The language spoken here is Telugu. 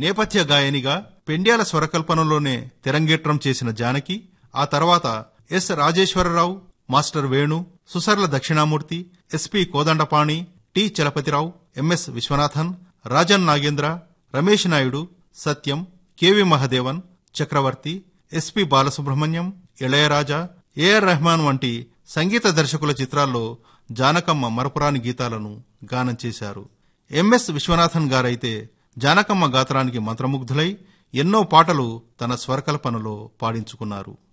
నేపథ్య గాయనిగా పెండ్యాల స్వరకల్పనలోనే తెరంగేట్రం చేసిన జానకి ఆ తర్వాత S Rajeswararao master Venu Susarla Dakshinamurthy SP Kodandapani T Chalapathirao MS Viswanathan Rajan Nagendra Ramesh Naidu Satyam KV Mahadevan Chakravarthy SP Balasubrahmanyam Ilaiyaraaja AR Rahman వంటి సంగీత దర్శకుల చిత్రాల్లో జానకమ్మ మరపురాని గీతాలను గానం చేశారు ఎంఎస్ విశ్వనాథన్ గారైతే జానకమ్మ గాత్రానికి మంత్రముగ్ధులై ఎన్నో పాటలు తన స్వరకల్పనలో పాడించుకున్నారు